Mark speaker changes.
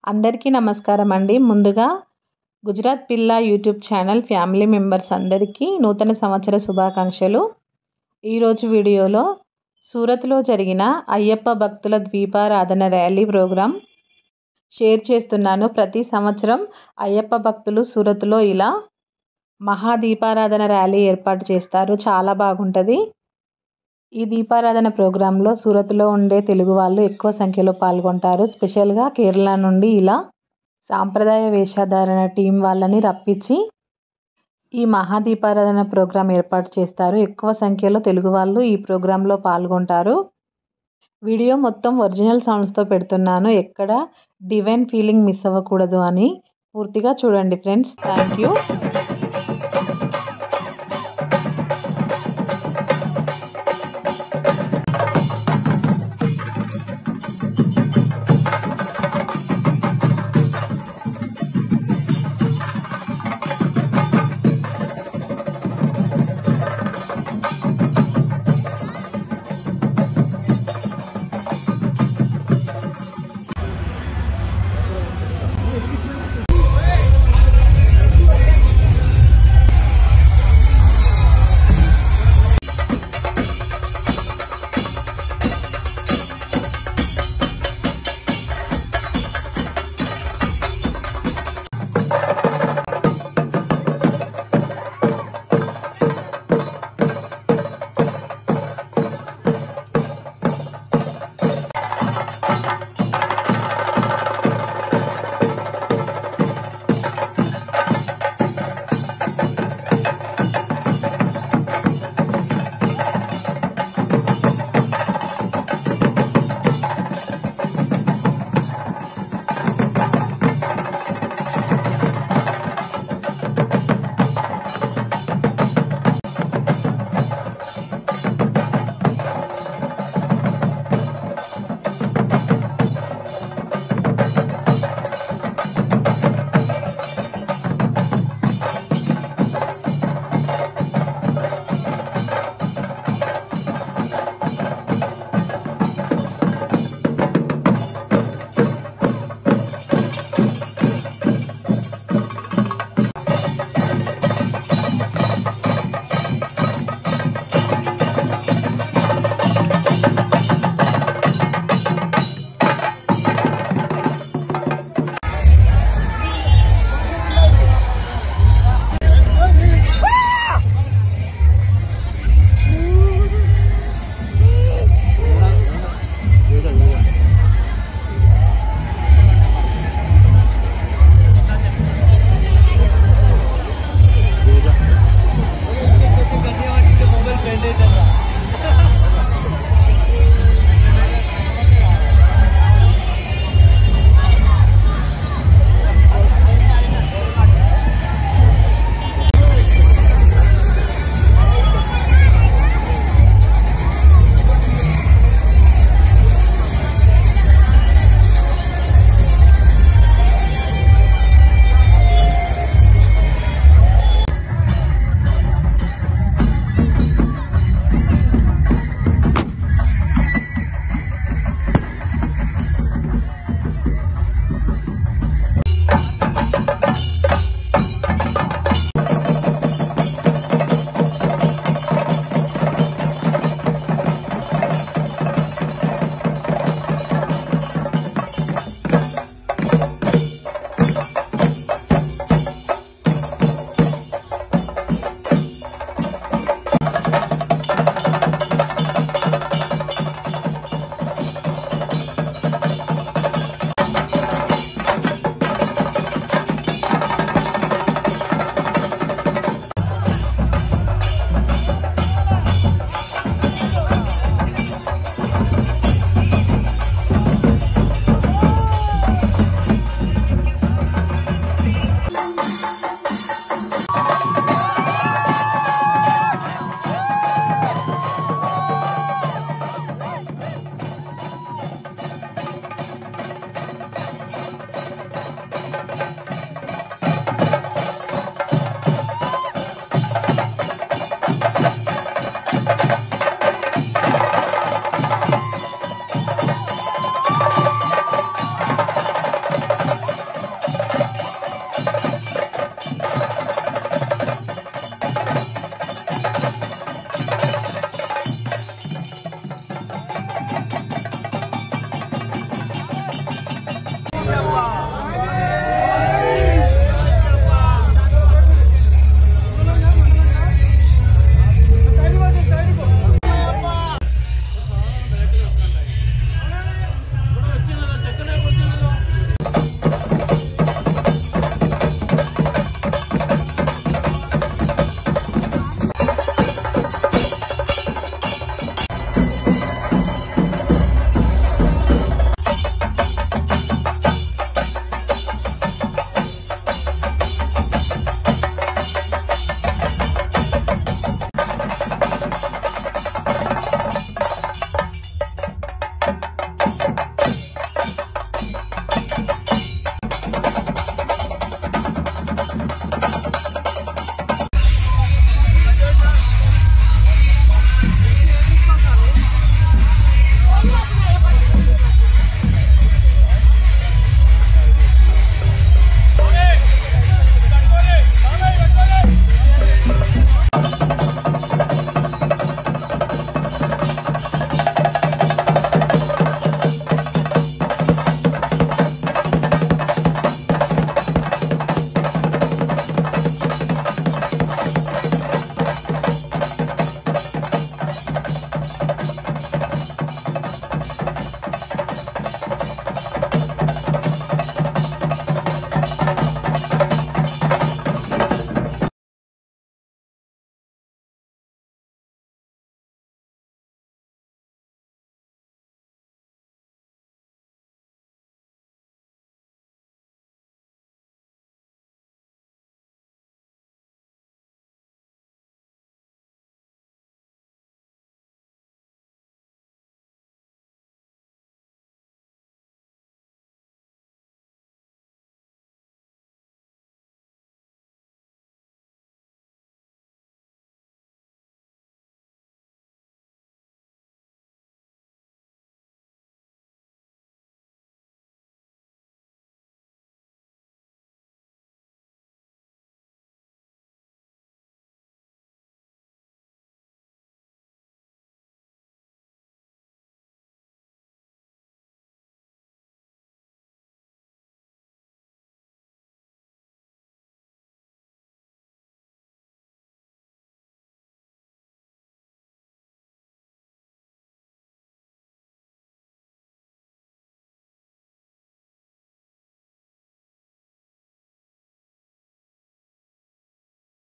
Speaker 1: అందరికీ నమస్కారం అండి ముందుగా గుజరాత్ పిల్ల యూట్యూబ్ ఛానల్ ఫ్యామిలీ మెంబర్స్ అందరికీ నూతన సంవత్సర శుభాకాంక్షలు ఈరోజు వీడియోలో సూరత్లో జరిగిన అయ్యప్ప భక్తుల ద్వీపారాధన ర్యాలీ ప్రోగ్రాం షేర్ చేస్తున్నాను ప్రతి సంవత్సరం అయ్యప్ప భక్తులు సూరత్లో ఇలా మహాదీపారాధన ర్యాలీ ఏర్పాటు చేస్తారు చాలా బాగుంటుంది ఈ దీపారాధన ప్రోగ్రాంలో సూరత్లో ఉండే తెలుగు వాళ్ళు ఎక్కువ సంఖ్యలో పాల్గొంటారు స్పెషల్గా కేరళ నుండి ఇలా సాంప్రదాయ వేషధారణ టీం వాళ్ళని రప్పించి ఈ మహాదీపారాధన ప్రోగ్రాం ఏర్పాటు చేస్తారు ఎక్కువ సంఖ్యలో తెలుగు వాళ్ళు ఈ ప్రోగ్రాంలో పాల్గొంటారు వీడియో మొత్తం ఒరిజినల్ సౌండ్స్తో పెడుతున్నాను ఎక్కడ డివైన్ ఫీలింగ్ మిస్ అవ్వకూడదు అని పూర్తిగా చూడండి ఫ్రెండ్స్ థ్యాంక్ యూ